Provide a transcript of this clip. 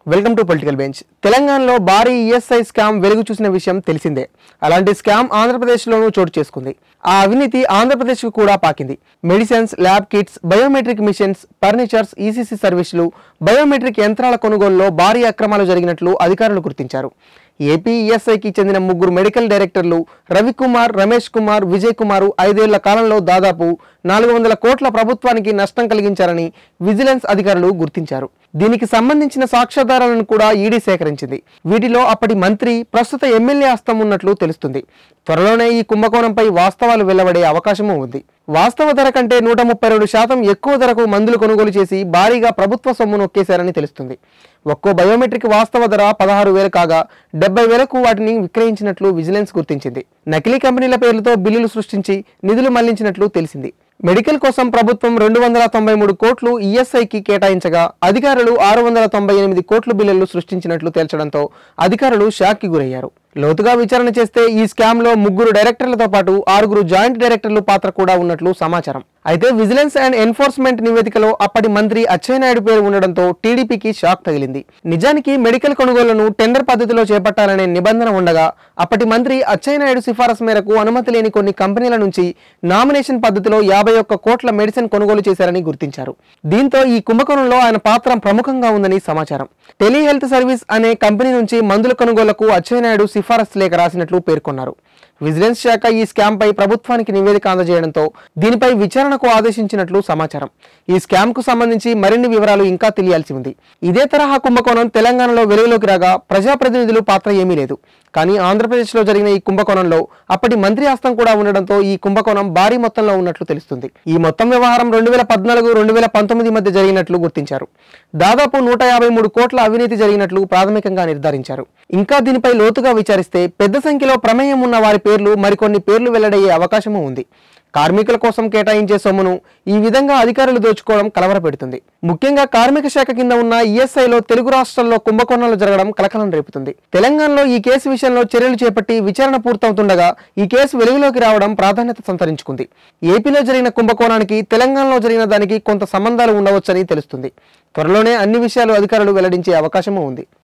welcome to political bench తెలంగాణలో భారీ ESI scam వెలుగు చూసిన విషయం తెలిసిందే అలాంటి స్కామ్ ఆంధ్రప్రదేశ్లోనూ చోటు చేసుకుంది ఆ అవినీతి ఆంధ్రప్రదేశ్కు కూడా పాకింది medicines lab kits biometric machines furnitures ECC సర్వీసులు బయోమెట్రిక్ యంత్రాల కొనుగోలులో భారీ అక్రమాలు జరిగినట్లు అధికారులు గుర్తించారు ఏపీ ఈఎస్ఐకి చెందిన ముగ్గురు మెడికల్ డైరెక్టర్లు రవికుమార్ రమేష్ కుమార్ విజయ్ కుమార్ ఐదేళ్ల కాలంలో దాదాపు నాలుగు వందల కోట్ల ప్రభుత్వానికి నష్టం కలిగించారని విజిలెన్స్ అధికారులు గుర్తించారు దీనికి సంబంధించిన సాక్ష్యాధారాలను కూడా ఈడీ సేకరించింది వీటిలో అప్పటి మంత్రి ప్రస్తుత ఎమ్మెల్యే హస్తం ఉన్నట్లు తెలుస్తుంది త్వరలోనే ఈ కుంభకోణంపై వాస్తవాలు వెల్లవడే అవకాశమూ ఉంది వాస్తవ ధర కంటే నూట ముప్పై రెండు శాతం ఎక్కువ ధరకు మందులు కొనుగోలు చేసి భారీగా ప్రభుత్వ సొమ్ము నొక్కేశారని తెలుస్తుంది ఒక్కో బయోమెట్రిక్ వాస్తవ ధర పదహారు వేలు కాగా డెబ్బై వేలకు వాటిని విక్రయించినట్లు విజిలెన్స్ గుర్తించింది నకిలీ కంపెనీల పేర్లతో బిల్లులు సృష్టించి నిధులు మళ్లించినట్లు తెలిసింది మెడికల్ కోసం ప్రభుత్వం రెండు వందల తొంభై మూడు కోట్లు ఈఎస్ఐకి కేటాయించగా అధికారులు ఆరు వందల తొంభై ఎనిమిది కోట్లు బిల్లులు సృష్టించినట్లు తేల్చడంతో అధికారులు షాక్కి గురయ్యారు లోతుగా విచారణ చేస్తే ఈ స్కామ్ లో ముగ్గురు డైరెక్టర్లతో పాటు ఆరుగురు జాయింట్ డైరెక్టర్లు పాత్ర కూడా ఉన్నట్లు సమాచారం అయితే విజిలెన్స్ అండ్ ఎన్ఫోర్స్మెంట్ నివేదికలో అప్పటి మంత్రి అచ్చెన్నాయుడు పేరు ఉండడంతో టీడీపీకి షాక్ తగిలింది నిజానికి మెడికల్ కొనుగోళ్లను టెండర్ పద్ధతిలో చేపట్టాలనే నిబంధన ఉండగా అప్పటి మంత్రి అచ్చెన్నాయుడు సిఫారసు మేరకు అనుమతి లేని కొన్ని కంపెనీల నుంచి నామినేషన్ పద్ధతిలో యాభై ఒక్క కోట్ల మెడిసిన్ కొనుగోలు చేశారని గుర్తించారు దీంతో ఈ కుంభకోణంలో ఆయన పాత్ర ప్రముఖంగా ఉందని సమాచారం టెలిహెల్త్ సర్వీస్ అనే కంపెనీ నుంచి మందుల కొనుగోలుకు అచ్చెన్నాయుడు సిఫారసు లేఖ రాసినట్లు పేర్కొన్నారు విజిలెన్స్ శాఖ ఈ స్కామ్ పై ప్రభుత్వానికి నివేదిక అందజేయడంతో దీనిపై విచారణకు ఆదేశించినట్లు సమాచారం ఈ స్కామ్ కు సంబంధించి మరిన్ని వివరాలు ఇంకా తెలియాల్సి ఉంది ఇదే తరహా కుంభకోణం తెలంగాణలో వెలుగులోకి రాగా ప్రజాప్రతినిధులు పాత్ర ఏమీ లేదు కానీ ఆంధ్రప్రదేశ్లో జరిగిన ఈ కుంభకోణంలో అప్పటి మంత్రి హస్తం కూడా ఉండడంతో ఈ కుంభకోణం భారీ మొత్తంలో ఉన్నట్లు తెలుస్తుంది ఈ మొత్తం వ్యవహారం రెండు వేల పద్నాలుగు రెండు వేల పంతొమ్మిది మధ్య జరిగినట్లు గుర్తించారు దాదాపు నూట యాభై మూడు కోట్ల అవినీతి జరిగినట్లు ప్రాథమికంగా నిర్ధారించారు ఇంకా దీనిపై లోతుగా విచారిస్తే పెద్ద సంఖ్యలో ప్రమేయం ఉన్న వారి పేర్లు మరికొన్ని పేర్లు వెల్లడయ్యే అవకాశమూ ఉంది కార్మికుల కోసం కేటాయించే సొమ్మును ఈ విధంగా అధికారులు దోచుకోవడం కలవరపెడుతుంది ముఖ్యంగా కార్మిక శాఖ కింద ఉన్న ఈఎస్ఐలో తెలుగు రాష్ట్రాల్లో కుంభకోణాలు జరగడం కలకలం రేపుతుంది తెలంగాణలో ఈ కేసు విషయంలో చర్యలు చేపట్టి విచారణ పూర్తవుతుండగా ఈ కేసు వెలుగులోకి రావడం ప్రాధాన్యత సంతరించుకుంది ఏపీలో జరిగిన కుంభకోణానికి తెలంగాణలో జరిగిన దానికి కొంత సంబంధాలు ఉండవచ్చని తెలుస్తుంది త్వరలోనే అన్ని విషయాలు అధికారులు వెల్లడించే అవకాశమూ ఉంది